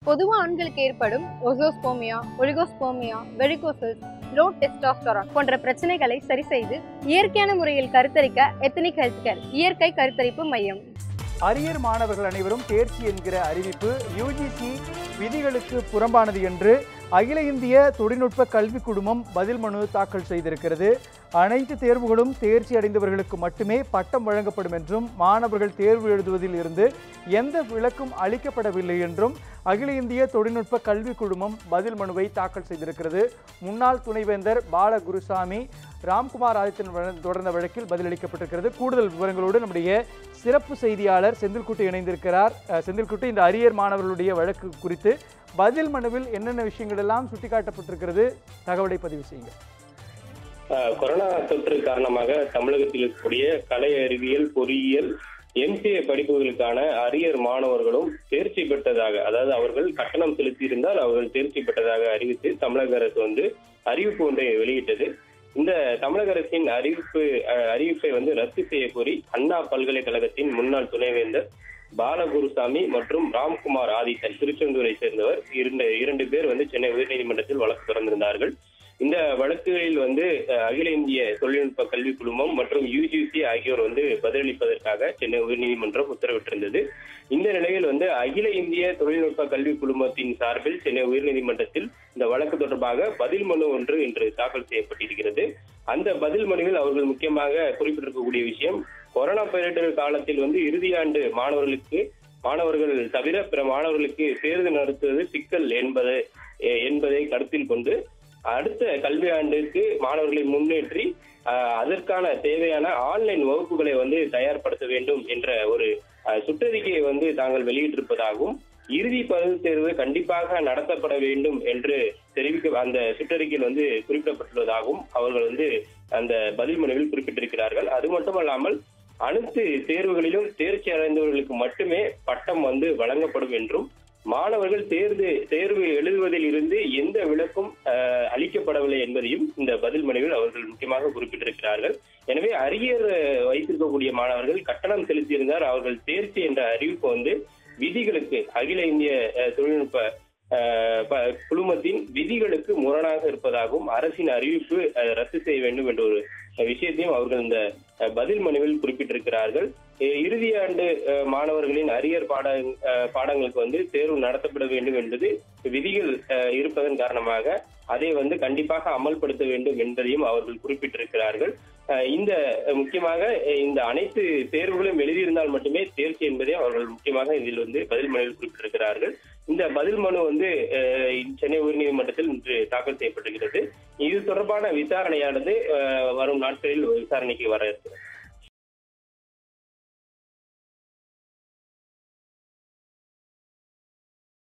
பொதுவா ஆண்களுக்கு ஏற்படும் azoospermia oligospermia varicose low testosterone போன்ற பிரச்சனைகளை சரி செய்து இயற்கையான முறையில் கருத்தரிக்க எத்தனிக் ஹெல்த் கேர் இயற்கை கருத்தரிப்பு மையம் அரியர் மாணவர்கள் அனைவரும் தேர்ச்சி என்கிற அறிவிப்பு யுஜிசி விதிகளுக்கு புறம்பானது என்று அகில இந்திய தொழில்நுட்ப கல்வி குழுமம் பதில் மனு தாக்கல் செய்திருக்கிறது அனைத்து தேர்வுகளும் தேர்ச்சி அடைந்தவர்களுக்கு மட்டுமே பட்டம் வழங்கப்படும் என்றும் மாணவர்கள் தேர்வு எழுதுவதில் இருந்து எந்த விலக்கும் அளிக்கப்படவில்லை என்றும் அகில இந்திய தொழில்நுட்ப கல்வி குழுமம் பதில் மனுவை தாக்கல் செய்திருக்கிறது முன்னாள் துணைவேந்தர் பால குருசாமி ராம்குமார் ஆதித்தன் வழ- தொடர்ந்த வழக்கில் பதிலளிக்கப்பட்டிருக்கிறது கூடுதல் விவரங்களோடு நம்முடைய சிறப்பு செய்தியாளர் செந்தில்குட்டி இணைந்திருக்கிறார் அஹ், செந்தில்குட்டி இந்த அரியர் மாணவர்களுடைய வழக்கு குறித்து பதில் மனுவில் என்னென்ன விஷயங்கள் எல்லாம் சுட்டிக்காட்டப்பட்டிருக்கிறது தகவலை பதிவு செய்யுங்க ஆஹ் கொரோனா தொற்று காரணமாக தமிழகத்தில் இருக்கக்கூடிய கலை அறிவியல் பொறியியல் எம்சிஏ படிப்புகளுக்கான அரியர் மாணவர்களும் தேர்ச்சி பெற்றதாக அதாவது அவர்கள் கட்டணம் செலுத்தியிருந்தால் அவர்கள் தேர்ச்சி பெற்றதாக அறிவித்து தமிழக அரசு வந்து அறிவிப்பு ஒன்றை வெளியிட்டது இந்த தமிழக அரசின் அறிவிப்பு ஆஹ் அறிவிப்பை வந்து ரத்து செய்ய கோரி அண்ணா பல்கலைக்கழகத்தின் முன்னாள் துணைவேந்தர் பாலகுருசாமி மற்றும் ராம்குமார் ஆதித்தன் திருச்செந்தூரை சேர்ந்தவர் இரண்டு இரண்டு பேர் வந்து சென்னை உயர்நீதிமன்றத்தில் வழக்கு தொடர்ந்திருந்தார்கள் இந்த வழக்குகளில் வந்து அஹ், அகில இந்திய தொழில்நுட்ப கல்வி குழுமம் மற்றும் யுஜிசி ஆகியோர் வந்து பதிலளிப்பதற்காக சென்னை உயர்நீதிமன்றம் உத்தரவிட்டிருந்தது இந்த நிலையில் வந்து அகில இந்திய தொழில்நுட்ப கல்வி குழுமத்தின் சார்பில் சென்னை உயர்நீதிமன்றத்தில் இந்த வழக்கு தொடர்பாக பதில் மனு ஒன்று இன்று தாக்கல் செய்யப்பட்டிருக்கிறது அந்த பதில் மனுவில் அவர்கள் முக்கியமாக குறிப்பிட்டிருக்கக்கூடிய விஷயம் கொரோனா பேரிடர் காலத்தில் வந்து இறுதியாண்டு மாணவர்களுக்கு மாணவர்கள் தவிர பிற மாணவர்களுக்கு தேர்வு நடத்துவது சிக்கல் என்பதை எ- என்பதை கருத்தில் கொண்டு அடுத்த கல்வி ஆண்டுக்கு மாணவர்களை முன்னேற்றி ஆஹ், அதற்கான தேவையான ஆன்லைன் வகுப்புகளை வந்து தயார்படுத்த வேண்டும் என்ற ஒரு ஆஹ், சுற்றறிக்கையை வந்து தாங்கள் வெளியிட்டிருப்பதாகவும் இறுதி பகுதித் தேர்வு கண்டிப்பாக நடத்தப்பட வேண்டும் என்று தெரிவிக்க அந்த சுற்றறிக்கையில் வந்து குறிப்பிடப்பட்டுள்ளதாகவும் அவர்கள் வந்து அந்த பதில் மனுவில் குறிப்பிட்டிருக்கிறார்கள் அது மட்டுமல்லாமல் அனைத்து தேர்வுகளிலும் தேர்ச்சி அடைந்தவர்களுக்கு மட்டுமே பட்டம் வந்து வழங்கப்படும் என்றும் மாணவர்கள் தேர்வு தேர்வு எழுதுவதில் இருந்து எந்த விலக்கும் அஹ், அளிக்கப்படவில்லை என்பதையும் இந்த பதில் மனுவில் அவர்கள் முக்கியமாக குறிப்பிட்டிருக்கிறார்கள் எனவே அரியர் அஹ், வைத்திருக்கக்கூடிய மாணவர்கள் கட்டணம் செலுத்தியிருந்தால் அவர்கள் தேர்ச்சி என்ற அறிவிப்பு வந்து விதிகளுக்கு அகில இந்திய அஹ், தொழில்நுட்ப அஹ், ப- குழுமத்தின் விதிகளுக்கு முரணாக இருப்பதாகவும் அரசின் அறிவிப்பு அஹ், ரத்து செய்ய வேண்டும் என்ற ஒரு விஷயத்தையும் அவர்கள் இந்த அஹ், பதில் மனுவில் குறிப்பிட்டிருக்கிறார்கள் அஹ், இறுதி ஆண்டு அஹ், மாணவர்களின் அரியர் பாட அஹ், பாடங்களுக்கு வந்து தேர்வு நடத்தப்பட வேண்டும் என்பது விதிகள் அஹ், இருப்பதன் காரணமாக அதை வந்து கண்டிப்பாக அமல்படுத்த வேண்டும் என்பதையும் அவர்கள் குறிப்பிட்டிருக்கிறார்கள் அஹ், இந்த அஹ், முக்கியமாக அஹ், இந்த அனைத்து தேர்வுகளும் எழுதியிருந்தால் மட்டுமே தேர்ச்சி என்பதை அவர்கள் முக்கியமாக இதில் வந்து பதில் மனுவில் குறிப்பிட்டிருக்கிறார்கள் இந்த பதில் மனு வந்து அஹ், சென்னை உயர்நீதிமன்றத்தில் இன்று தாக்கல் செய்யப்பட்டிருக்கிறது இது தொடர்பான விசாரணையானது அஹ், வரும் நாட்களில் விசாரணைக்கு வர இருக்கிறது